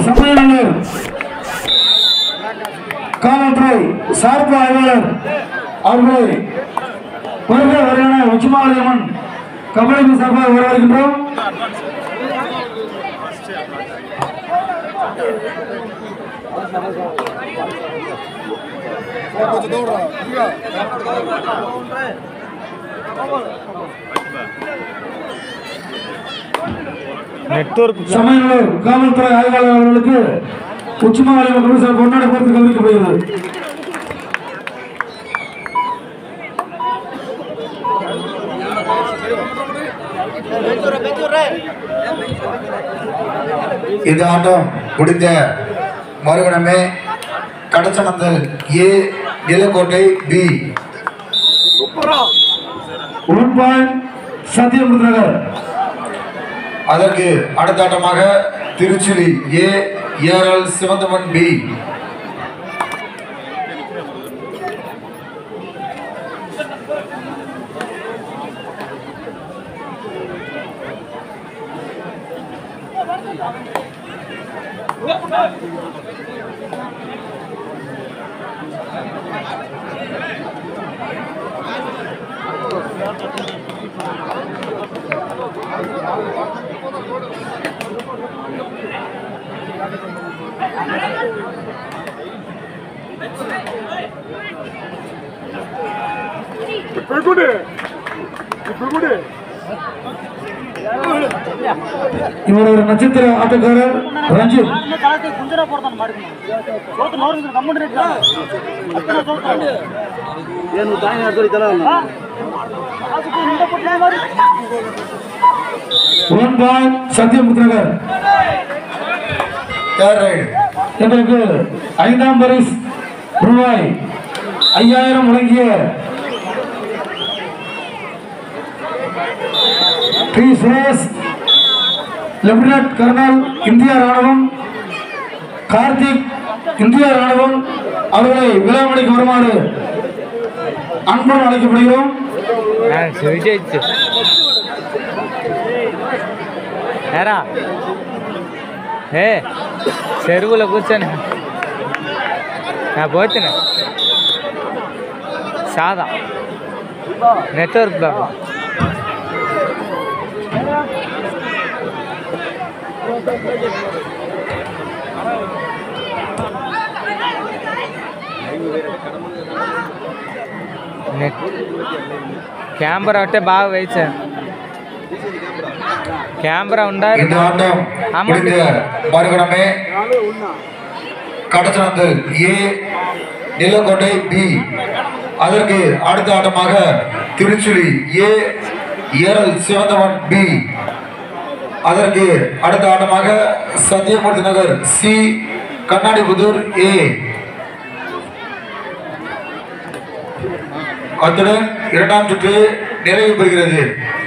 சமயநல்லூர் காவல்துறை சார்பு ஆய்வாளர் அவர்களை வருக வருகன உச்சிமாவளியம்மன் கபடி சார்பாக வரவேற்கின்றோம் நெட்வொர்க் சமயநல்லூர் காவல்துறை ஆய்வாளர் அவர்களுக்கு உச்சிமாவளியம்மன் கபடி சார்பு பொன்னாடை போட்டு கவனிக்கப்படுகிறது இந்த ஆட்டம் முடிந்த மறுகணமே Kadachanandal A Nilakottai B one point Sathyam Nagar அதற்கு அடுத்த ஆட்டமாக திருச்சுழி ஏ ஏஆர்எல் சிவந்தமன் பி இவர் ஒரு நட்சத்திர ஆட்டக்காரர் ரஞ்சித் காலத்தை குஞ்சரா போடுறான் மாடுக்கணும் சோத்து நோருங்க கம்மன் ரேட் அத்தனை சோத்து ಏನು ತಾಯಿ ನಡ್ಸೋರಿತ್ತಲ್ಲ ಅದಕ್ಕೆ ಹಿಂದೆ ಕೊಟ್ಟೆ ಮಾಡಿ ஒன் பாயிண்ட் சத்தியம் நகர் தேர்ட் ரைடு எங்களுக்கு ஐந்தாம் பரிஸ் ரூபாய் ஐயாயிரம் வழங்கிய டி சுரேஷ் லெப்டினன்ட் கர்னல் இந்திய ராணுவம் கார்த்திக் இந்திய ராணுவம் அவர்களை விழாமணிக்கு வருமாறு அன்புடன் அழைக்கப்படுகிறோம் విజయించు ఎరా ఏ చెరువులో కూర్చొని నా పోతున్నా సాదా నెట్వర్క్ బాబు నెట్ కెమెరా ఉంటే బాగా వేయచ్చు కెమెరా ఉండాలి இந்த ஆட்டம் முடிந்த மறுகணமே கடச்சனந்தல் ஏ நிலக்கோட்டை பி அதற்கு அடுத்த ஆட்டமாக திருச்சுழி ஏ ஏரல் சிவந்தவன் பி அதற்கு அடுத்த ஆட்டமாக சத்தியமூர்த்தி நகர் சி கண்ணாடிபுதூர் ஏ அத்துடன் இரண்டாம் சுற்று நிறைவு பெறுகிறது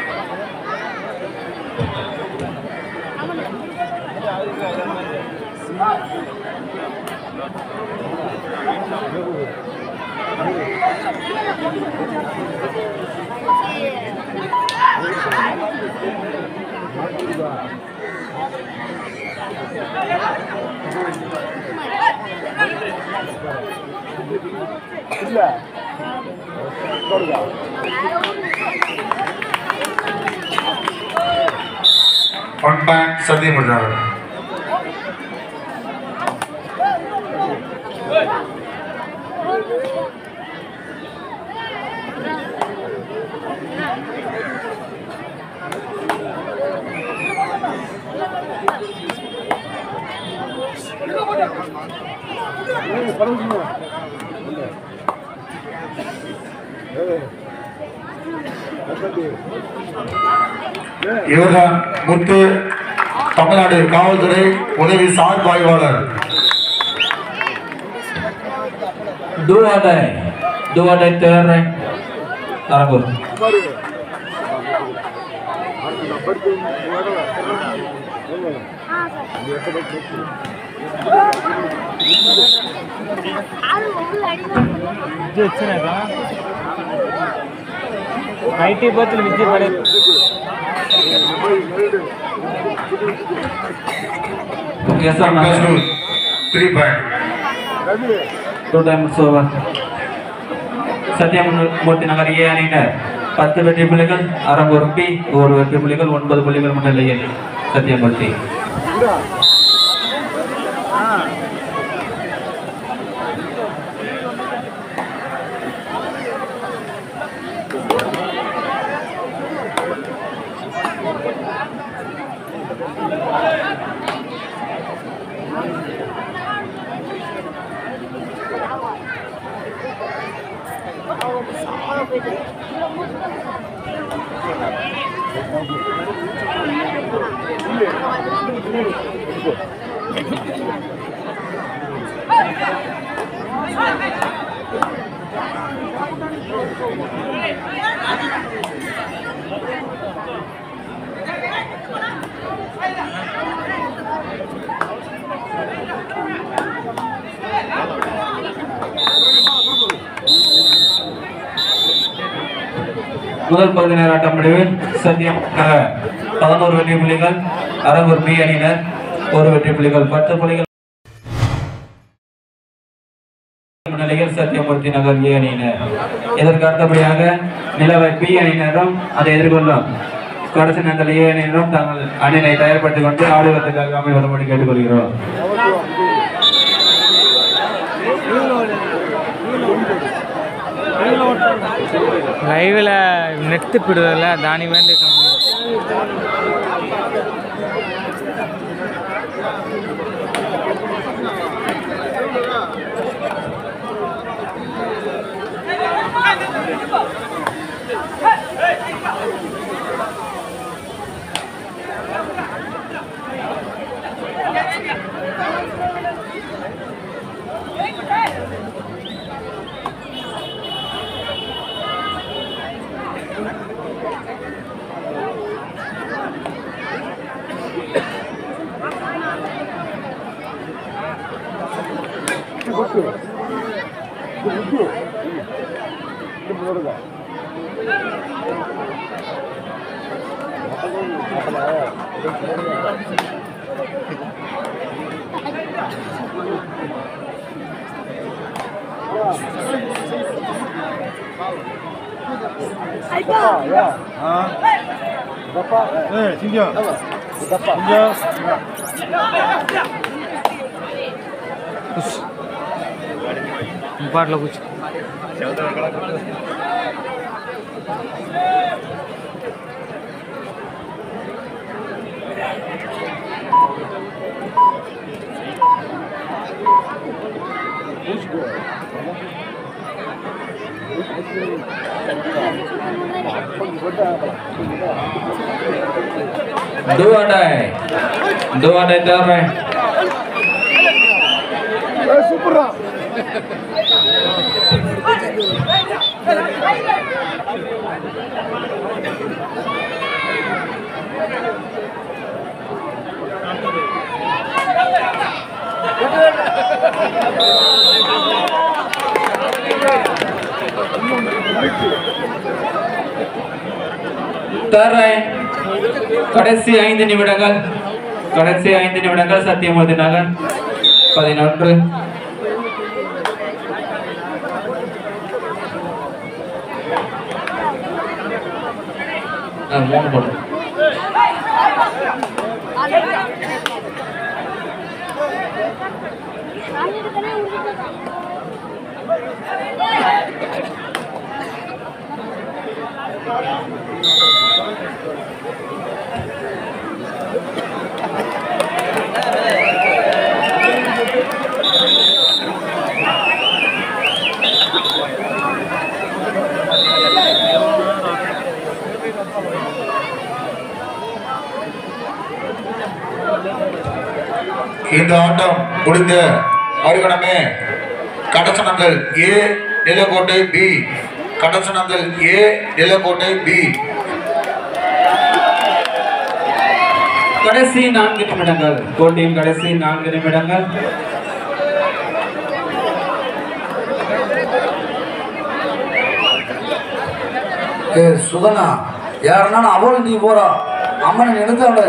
ஒன் பாயிண்ட் சத்தியமூர்த்தி நகர் இவர்தான் முத்து தமிழ்நாடு காவல்துறை உதவி சார்பாய்வாளர் Do or die. Do or die third rank. Tarangur. ఇది వచ్చినాక ఐటీ బోతులు విద్య పడేది Okay, sir. Plus two, three point. Two times over. Sathyamoorthy நகர் ஏ அணியினர் பத்து வெற்றி புள்ளிகள் அரங்கூர் பி ஒரு வெற்றி புள்ளிகள் ஒன்பது புள்ளிகள் முன்னிலையில் சத்தியமூர்த்தி முதல் பகுதி நேர ஆட்டம் முடிவில் சத்தியம் நகர் பதினோரு வெற்றி புள்ளிகள் அரங்கூர் பி அணியினர் ஒரு வெற்றி புள்ளிகள் பத்து புள்ளிகள் முன்னிலையில் சத்தியமூர்த்தி நகர் ஏ அணியினர் இதற்கு அடுத்தபடியாக நிலவை பி அணியினரும் அதை எதிர்கொள்ளும் கடைசி நேரத்தில் ஏ அணியினரும் தங்கள் அணியினை தயார்படுத்திக் கொண்டு ஆடுவதற்காக அமைவரும்படி கேட்டுக்கொள்கிறோம் లైవ్లో నెట్ తిప్పిడుదల దాని వెంట 네, 진경. 진경. ఇంపాట్లో కూర్చో दो अटाई दो अटाई तैयार रहे தயார் ரहे கடைசி ஐந்து நிமிடங்கள் கடைசி ஐந்து நிமிடங்கள் சத்தியமூர்த்தி நகர் பதினொன்று ஆ, மூணு போடு இந்த ஆட்டம் முடிந்த மறுகணமே கடசனங்கள் ஏ நிலக்கோட்டை பி கடசனங்கள் ஏ நிலக்கோட்டை பி கடைசி நான்கு நிமிடங்கள் போட்டியின் கடைசி நான்கு நிமிடங்கள் ஏ சுதனா யாருன்னா அவள் நீ போறா அம்மனை நினைத்தாண்டு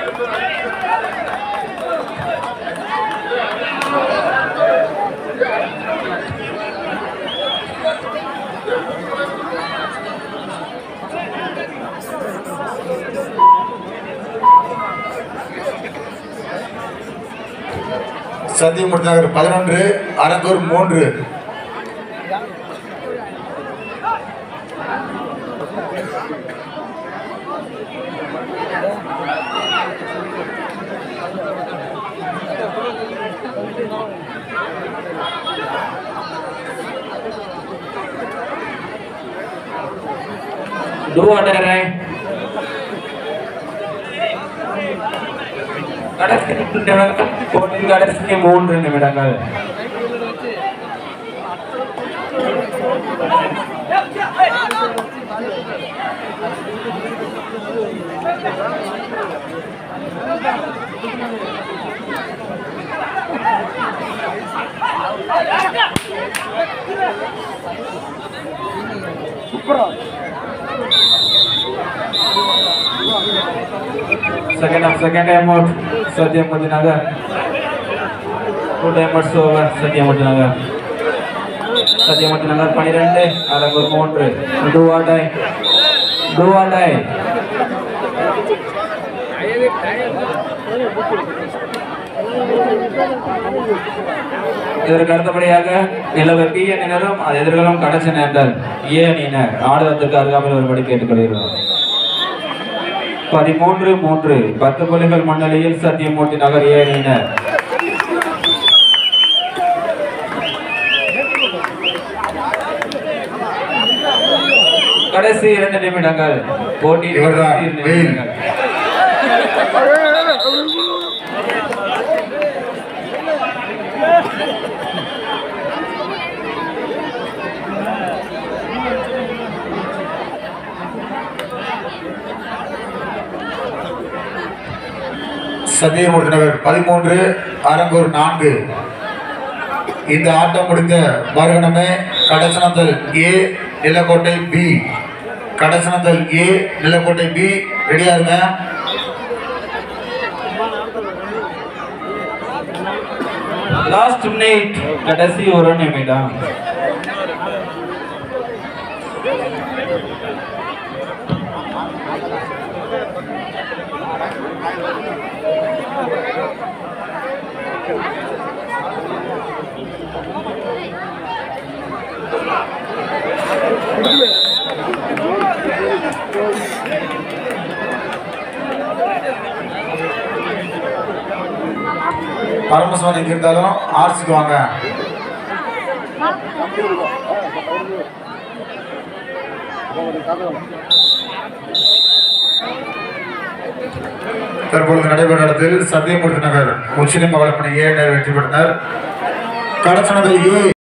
சத்தியமூர்த்தி நகர் பதினொன்று அரங்கூர் மூன்று டூ ஆர்டர் கடைசி நிமிடங்கள் போட்டியின் கடைசி மூன்று நிமிடங்கள் Second of second time out, Satyamurti Nagar. Two timers over, Satyamurti Nagar. Satyamurti Nagar பனிரெண்டு அரங்கூர் மூன்று do or die do or die இதற்கு அடுத்தபடியாக நிலவு பி அணியினரும் அது எதிர்களும் கடைசி நேர்ந்தால் ஏ அணியினர் ஆடுவதற்கு அருகாமையில் ஒருபடி கேட்டுக்கொள்கிறோம் பதிமூன்று மூன்று பத்து புள்ளிகள் முன்னிலையில் சத்தியமூர்த்தி நகர் ஏ அணியினர் கடைசி இரண்டு நிமிடங்கள் போட்டி இவர்தான் கடைசி இரண்டு வெயில். நிமிடங்கள். சத்தியமூர்த்தி நகர் பதிமூன்று அரங்கூர் நான்கு இந்த ஆட்டம் முடிந்த மறுகணமே Kadasanandal A Nilakottai B Kadasanandal A Nilakottai B ரெடியா இருங்க லாஸ்ட் மினிட் கடைசி ஒரு நிமிடம் பரமசிவன் எங்க இருந்தாலும் ஆர்சிக்கு வாங்க தற்பொழுது நடைபெறும் இடத்தில் சத்தியமூர்த்தி நகர் முஸ்லிம் வளர்ப்பணி ஏ வெற்றி பெற்றனர் கடச்சனது ஏ